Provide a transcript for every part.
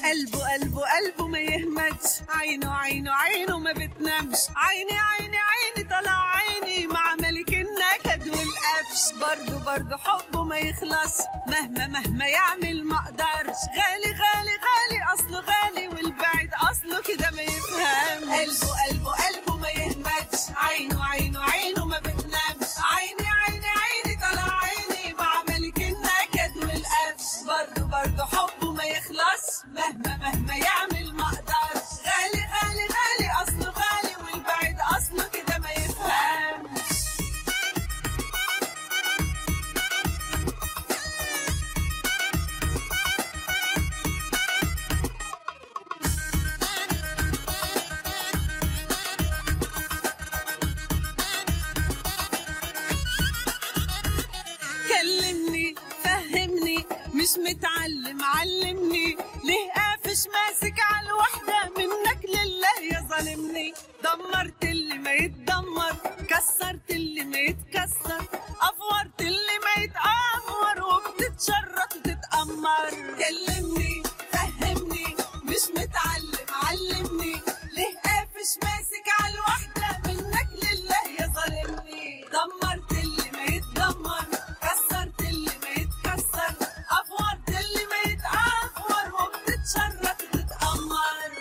قلبه قلبه قلبه ما يهمتش عينه عينه عينه ما بتنامش عيني عيني عيني طلع عيني مع ملك النكد والقفش برضه برضه حبه ما يخلص مهما مهما يعمل ما اقدرش غالي غالي غالي اصله غالي والبعد اصله كده ما يفهم قلبه قلبه قلبه ما يهمتش عينه عينه عينه ما بتنامش عيني عيني عيني طلع عيني مع ملك النكد والقفش برضه برضه حبه ما يخلص مهما مهما يعمل ما اقدرش غالي غالي غالي اصله غالي والبعد اصله كده ما يفهمش كلمني فهمني مش متعلم علمني ليه قافش ماسك على الوحدة منك لله يا ظالمني دمرت اللي ما يتدمر كسرت اللي ما يتكسر أفورت اللي ما يتأفور وبتتشرط وتتأمر كلمني فهمني مش متعلم علمني ليه قافش ماسك على الوحدة منك لله يا ظالمني دمرت اللي ما يتدمر كسرت اللي ما يتكسر أفورت اللي ما يتأفور وبتتشرط وتتأمر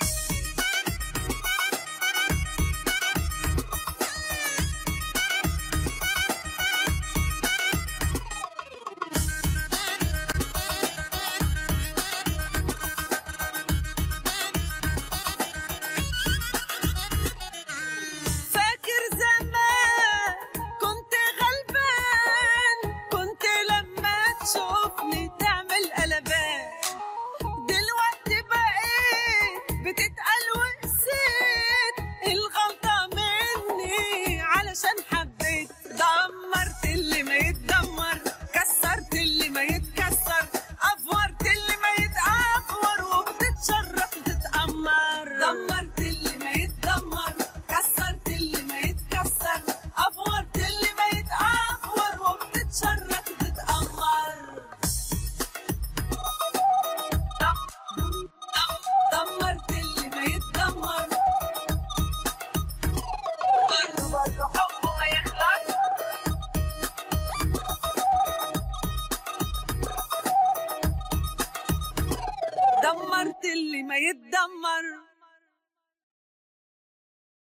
فاكر زمان كنت غلبان كنت لما تشوفني تعمل قلبان دلوقتي بقيت بتتقل وقسيت الغلطة مني علشان حبيت دمرت اللي ما يتدمر كسرت اللي ما يتكسر أفورت اللي ما يتأفور وبتتشرف وتتأمر دمرت اللي ما يتدمر كسرت اللي ما يتكسر أفورت اللي ما يتأفور وبتتشرف وتتأمر دم دم دمرت اللي ما يتدمر برضه برضه حبه ما يخلص دمرت اللي ما يتدمر